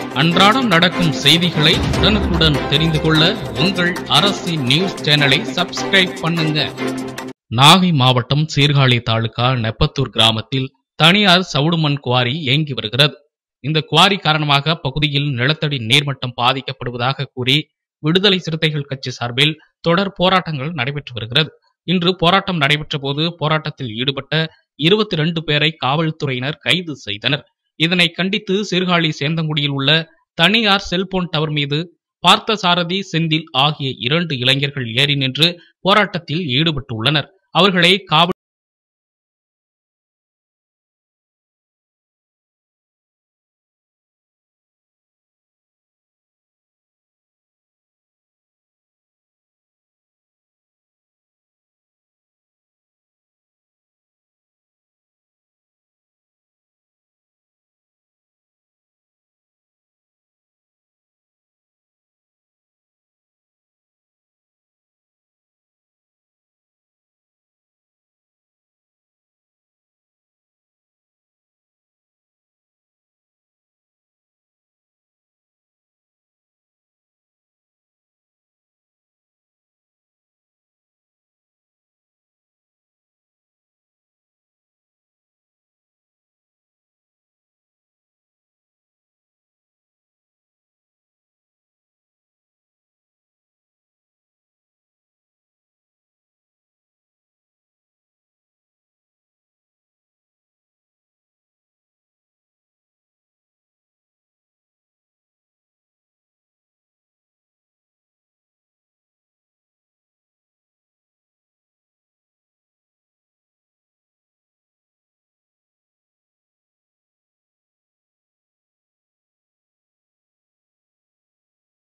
அன்றாடம் நடக்கும் செய்திகளை உடனுக்குடன் தெரிந்து கொள்ள உங்கள் அரசு நியூஸ் சேனலை சப்ஸ்கிரைப் பண்ணுங்க நாகை மாவட்டம் சீர்காழி தாலுகா நெப்பத்தூர் கிராமத்தில் தனியார் சவுடுமண் குவாரி இயங்கி வருகிறது இந்த குவாரி காரணமாக பகுதியில் நிலத்தடி நீர்மட்டம் பாதிக்கப்படுவதாக கூறி விடுதலை சிறுத்தைகள் கட்சி சார்பில் தொடர் போராட்டங்கள் நடைபெற்று வருகிறது இன்று போராட்டம் நடைபெற்ற போது போராட்டத்தில் ஈடுபட்ட இருபத்தி ரெண்டு பேரை காவல்துறையினர் கைது செய்தனர் இதனை கண்டித்து சீர்காழி சேந்தங்குடியில் உள்ள தனியார் செல்போன் டவர் மீது பார்த்தசாரதி செந்தில் ஆகிய இரண்டு இளைஞர்கள் ஏறி நின்று போராட்டத்தில் ஈடுபட்டுள்ளனர் அவர்களை காவல்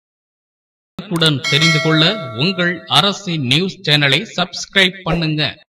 உடன் தெரிந்து கொள்ள உங்கள் அரசு நியூஸ் சேனலை சப்ஸ்கிரைப் பண்ணுங்க